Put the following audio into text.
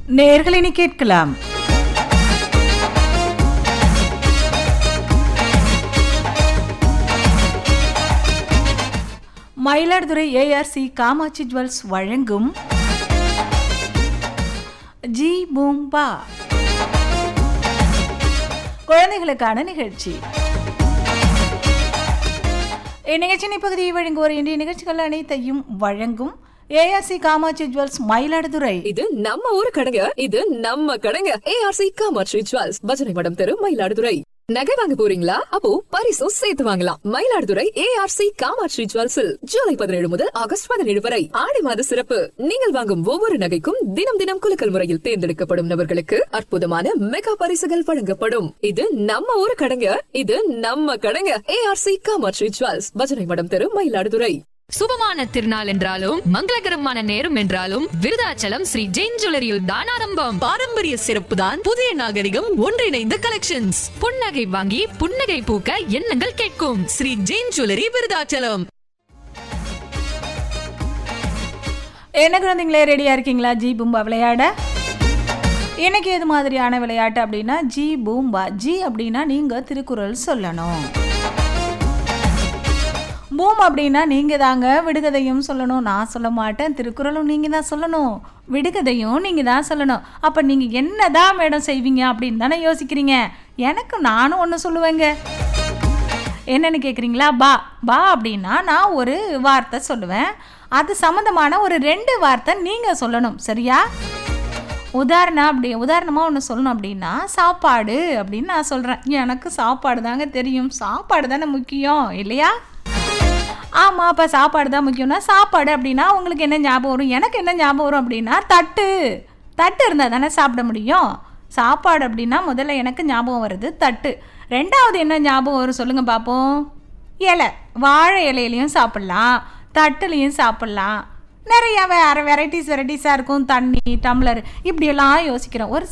நேர்களினி கேட்கலாம் Mayiladuthurai ARC Kamatchi jewels வழங்கும் ஜி பூம்பா குழந்தைகளுக்கான நிகழ்ச்சி இந்நிகழ்ச்சியின் இப்பகுதியை வழங்குவோர் இன்றைய நிகழ்ச்சிகள் அனைத்தையும் வழங்கும் ஏஆர்சி காமாட்சி ஜுவல்ஸ் மயிலாடுதுறை இது நம்ம ஊரு கடைங்க இது நம்ம கடைங்க ஏஆர்சி காமாட்சி ஜுவல்ஸ் பஜனை மடம் தெரு மயிலாடுதுறை நகை வாங்க போறீங்களா அப்போ பரிசும் சேர்த்து வாங்கலாம் மயிலாடுதுறை ஏஆர்சி காமாட்சி ஜுவல்ஸில் ஜூலை பதினேழு முதல் ஆகஸ்ட் பதினேழு வரை ஆடி மாத சிறப்பு நீங்கள் வாங்கும் ஒவ்வொரு நகைக்கும் தினம் தினம் குலுக்கல் முறையில் தேர்ந்தெடுக்கப்படும் நபர்களுக்கு அற்புதமான மெகா பரிசுகள் வழங்கப்படும் இது நம்ம ஊரு கடைங்க இது நம்ம கடைங்க ஏஆர்சி காமாட்சி ஜுவல்ஸ் பஜனை மடம் தெரு மயிலாடுதுறை சுபமான திருநாள் என்றாலும் மங்களகரமான நேரம் என்றாலும் விருதாச்சலம் ஸ்ரீ ஜெயின் ஜுவல்லரியில் தான் ஆரம்பம் பாரம்பரிய சிறப்பு தான் புதிய நாகரிகம் ஒன்றிணைந்த கலெக்ஷன்ஸ் புன்னகை வாங்கி புன்னகை பூக்க எண்ணங்கள் கேட்கும் ஸ்ரீ ஜெயின் ஜுவல்லரி விருதாச்சலம் என்ன குழந்தைங்களே ரெடியாக இருக்கீங்களா ஜி பூம்பா விளையாட எனக்கு எது மாதிரியான விளையாட்டு அப்படின்னா ஜி பூம்பா ஜி அப்படின்னா நீங்கள் திருக்குறள் சொல்லணும் பூம் அப்படின்னா நீங்கள் தாங்க விடுகதையும் சொல்லணும் நான் சொல்ல மாட்டேன் திருக்குறளும் நீங்கள் தான் சொல்லணும் விடுகதையும் நீங்கள் தான் சொல்லணும் அப்போ நீங்கள் என்ன தான் மேடம் செய்வீங்க அப்படின்னு தானே யோசிக்கிறீங்க எனக்கு நானும் ஒன்று சொல்லுவேங்க என்னன்னு கேட்குறீங்களா பா பா அப்படின்னா நான் ஒரு வார்த்தை சொல்லுவேன் அது சம்மந்தமான ஒரு ரெண்டு வார்த்தை நீங்கள் சொல்லணும் சரியா உதாரணம் அப்படி உதாரணமாக ஒன்று சொல்லணும் அப்படின்னா சாப்பாடு அப்படின்னு நான் சொல்கிறேன் எனக்கு சாப்பாடு தாங்க தெரியும் சாப்பாடு தானே முக்கியம் இல்லையா ஆமாம் அப்போ சாப்பாடு தான் முக்கியம்னா சாப்பாடு அப்படின்னா உங்களுக்கு என்ன ஞாபகம் வரும் எனக்கு என்ன ஞாபகம் வரும் அப்படின்னா தட்டு தட்டு இருந்தால் தானே சாப்பிட முடியும் சாப்பாடு அப்படின்னா முதல்ல எனக்கு ஞாபகம் வருது தட்டு ரெண்டாவது என்ன ஞாபகம் வரும் சொல்லுங்கள் பார்ப்போம் இலை வாழை இலையிலையும் சாப்பிட்லாம் தட்டுலையும் சாப்பிட்லாம் நிறைய வேறு வெரைட்டிஸ் வெரைட்டிஸாக இருக்கும் தண்ணி டம்ளர் இப்படியெல்லாம் யோசிக்கிறோம் ஒரு